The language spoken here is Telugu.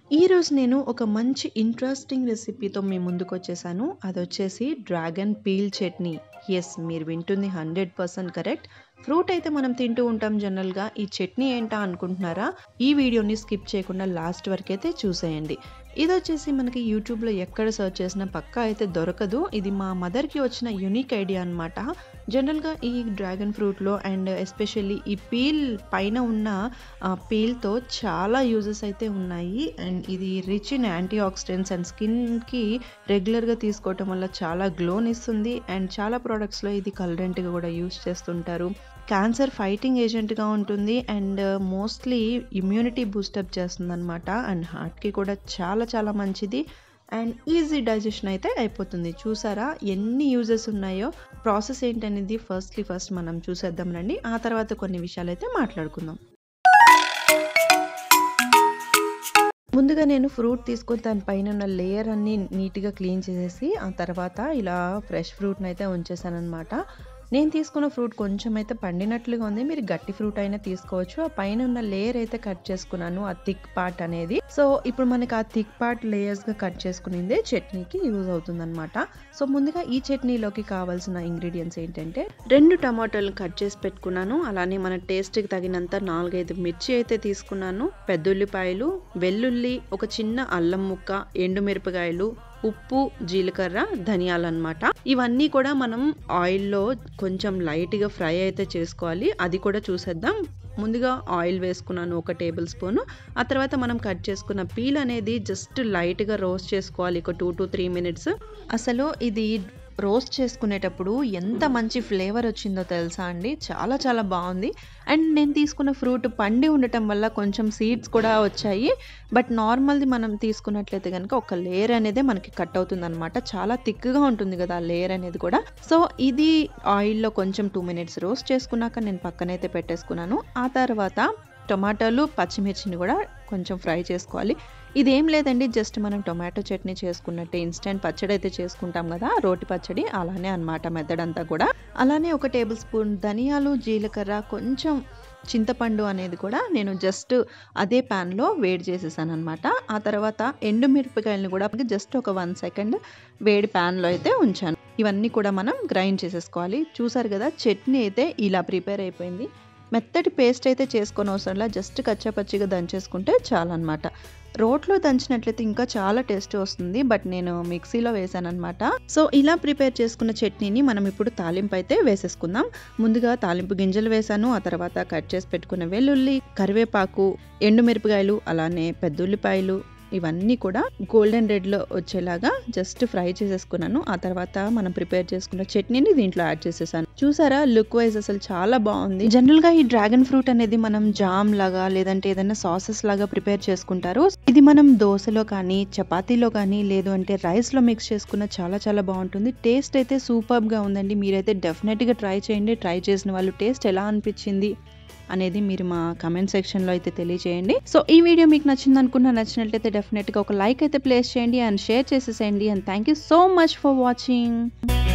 ఈరోజు నేను ఒక మంచి ఇంట్రెస్టింగ్ రెసిపీతో మీ ముందుకు వచ్చేసాను అది వచ్చేసి డ్రాగన్ పీల్ చట్నీ ఎస్ మీరు వింటుంది హండ్రెడ్ పర్సెంట్ కరెక్ట్ ఫ్రూట్ అయితే మనం తింటూ ఉంటాం జనరల్గా ఈ చట్నీ ఏంటా అనుకుంటున్నారా ఈ వీడియోని స్కిప్ చేయకుండా లాస్ట్ వరకు అయితే చూసేయండి ఇది వచ్చేసి మనకి యూట్యూబ్లో ఎక్కడ సర్చ్ చేసినా పక్కా అయితే దొరకదు ఇది మా మదర్కి వచ్చిన యునిక్ ఐడియా అనమాట జనరల్గా ఈ డ్రాగన్ ఫ్రూట్లో అండ్ ఎస్పెషల్లీ ఈ పీల్ పైన ఉన్న పీల్తో చాలా యూజెస్ అయితే ఉన్నాయి అండ్ ఇది rich in antioxidants and స్కిన్కి రెగ్యులర్గా తీసుకోవటం వల్ల చాలా గ్లోన్ ఇస్తుంది అండ్ చాలా ప్రోడక్ట్స్లో ఇది కలరెంట్గా కూడా యూజ్ చేస్తుంటారు క్యాన్సర్ ఫైటింగ్ ఏజెంట్గా ఉంటుంది అండ్ మోస్ట్లీ ఇమ్యూనిటీ బూస్టప్ చేస్తుంది అనమాట అండ్ హార్ట్కి కూడా చాలా చాలా మంచిది అండ్ ఈజీ డైజెషన్ అయితే అయిపోతుంది చూసారా ఎన్ని యూజెస్ ఉన్నాయో ప్రాసెస్ ఏంటనేది ఫస్ట్లీ ఫస్ట్ మనం చూసేద్దాం రండి ఆ తర్వాత కొన్ని విషయాలు అయితే మాట్లాడుకుందాం ముందుగా నేను ఫ్రూట్ తీసుకొని దాని పైన ఉన్న లేయర్ అన్ని నీట్గా క్లీన్ చేసేసి ఆ తర్వాత ఇలా ఫ్రెష్ ఫ్రూట్ని అయితే ఉంచేసాను అనమాట నేను తీసుకున్న ఫ్రూట్ కొంచెం అయితే పండినట్లుగా ఉంది మీరు గట్టి ఫ్రూట్ అయినా తీసుకోవచ్చు ఆ పైన ఉన్న లేయర్ అయితే కట్ చేసుకున్నాను ఆ థిక్ పార్ట్ అనేది సో ఇప్పుడు మనకి ఆ థిక్ పార్ట్ లేయర్స్ గా కట్ చేసుకునిందే చట్నీకి యూజ్ అవుతుంది అనమాట సో ముందుగా ఈ చట్నీలోకి కావాల్సిన ఇంగ్రీడియంట్స్ ఏంటంటే రెండు టమాటాలు కట్ చేసి పెట్టుకున్నాను అలానే మన టేస్ట్ కి తగినంత నాలుగైదు మిర్చి అయితే తీసుకున్నాను పెద్దుల్లిపాయలు వెల్లుల్లి ఒక చిన్న అల్లం ముక్క ఎండుమిరపకాయలు ఉప్పు జీలకర్ర ధనియాలు అనమాట ఇవన్నీ కూడా మనం ఆయిల్లో కొంచెం లైట్గా ఫ్రై అయితే చేసుకోవాలి అది కూడా చూసేద్దాం ముందుగా ఆయిల్ వేసుకున్నాను ఒక టేబుల్ స్పూన్ ఆ తర్వాత మనం కట్ చేసుకున్న పీల్ అనేది జస్ట్ లైట్గా రోస్ట్ చేసుకోవాలి ఒక టూ టు త్రీ మినిట్స్ అసలు ఇది రోస్ట్ చేసుకునేటప్పుడు ఎంత మంచి ఫ్లేవర్ వచ్చిందో తెలుసా అండి చాలా చాలా బాగుంది అండ్ నేను తీసుకున్న ఫ్రూట్ పండి ఉండటం వల్ల కొంచెం సీడ్స్ కూడా వచ్చాయి బట్ నార్మల్ది మనం తీసుకున్నట్లయితే కనుక ఒక లేయర్ అనేది మనకి కట్ అవుతుంది అనమాట చాలా థిక్గా ఉంటుంది కదా ఆ లేయర్ అనేది కూడా సో ఇది ఆయిల్లో కొంచెం టూ మినిట్స్ రోస్ట్ చేసుకున్నాక నేను పక్కనైతే పెట్టేసుకున్నాను ఆ తర్వాత టొమాటోలు పచ్చిమిర్చిని కూడా కొంచెం ఫ్రై చేసుకోవాలి ఇదేం లేదండి జస్ట్ మనం టొమాటో చట్నీ చేసుకున్నట్టే ఇన్స్టెంట్ పచ్చడి అయితే చేసుకుంటాం కదా రోటి పచ్చడి అలానే అనమాట మెద్దడంతా కూడా అలానే ఒక టేబుల్ స్పూన్ ధనియాలు జీలకర్ర కొంచెం చింతపండు అనేది కూడా నేను జస్ట్ అదే ప్యాన్లో వేడి చేసేసాను అనమాట ఆ తర్వాత ఎండు మిరపకాయలను కూడా జస్ట్ ఒక వన్ సెకండ్ వేడి ప్యాన్లో అయితే ఉంచాను ఇవన్నీ కూడా మనం గ్రైండ్ చేసేసుకోవాలి చూసారు కదా చట్నీ అయితే ఇలా ప్రిపేర్ అయిపోయింది మెత్తటి పేస్ట్ అయితే చేసుకొని అవసరంలా జస్ట్ కచ్చాపచ్చిగా దంచేసుకుంటే చాలన్నమాట రోట్లో దంచినట్లయితే ఇంకా చాలా టేస్ట్ వస్తుంది బట్ నేను మిక్సీలో వేసాను అనమాట సో ఇలా ప్రిపేర్ చేసుకున్న చట్నీని మనం ఇప్పుడు తాలింపు అయితే వేసేసుకుందాం ముందుగా తాలింపు గింజలు వేసాను ఆ తర్వాత కట్ చేసి పెట్టుకున్న వెల్లుల్లి కరివేపాకు ఎండుమిరపకాయలు అలానే పెద్దుల్లిపాయలు ఇవన్నీ కూడా గోల్డెన్ రెడ్లో వచ్చేలాగా జస్ట్ ఫ్రై చేసేసుకున్నాను ఆ తర్వాత మనం ప్రిపేర్ చేసుకున్న చట్నీని దీంట్లో యాడ్ చేసేసాను చూసారా లుక్ వైజ్ అసలు చాలా బాగుంది జనరల్ గా ఈ డ్రాగన్ ఫ్రూట్ అనేది మనం జామ్ లాగా లేదంటే ఏదైనా సాసెస్ లాగా ప్రిపేర్ చేసుకుంటారు ఇది మనం దోశలో కానీ చపాతీలో కానీ లేదు అంటే రైస్ లో మిక్స్ చేసుకున్న చాలా చాలా బాగుంటుంది టేస్ట్ అయితే సూపర్ గా ఉందండి మీరైతే డెఫినెట్ గా ట్రై చేయండి ట్రై చేసిన వాళ్ళు టేస్ట్ ఎలా అనిపించింది అనేది మీరు మా కమెంట్ సెక్షన్లో అయితే తెలియజేయండి సో ఈ వీడియో మీకు నచ్చింది అనుకున్నా నచ్చినట్లయితే డెఫినెట్గా ఒక లైక్ అయితే ప్లేస్ చేయండి అండ్ షేర్ చేసేసేయండి and thank you so much for watching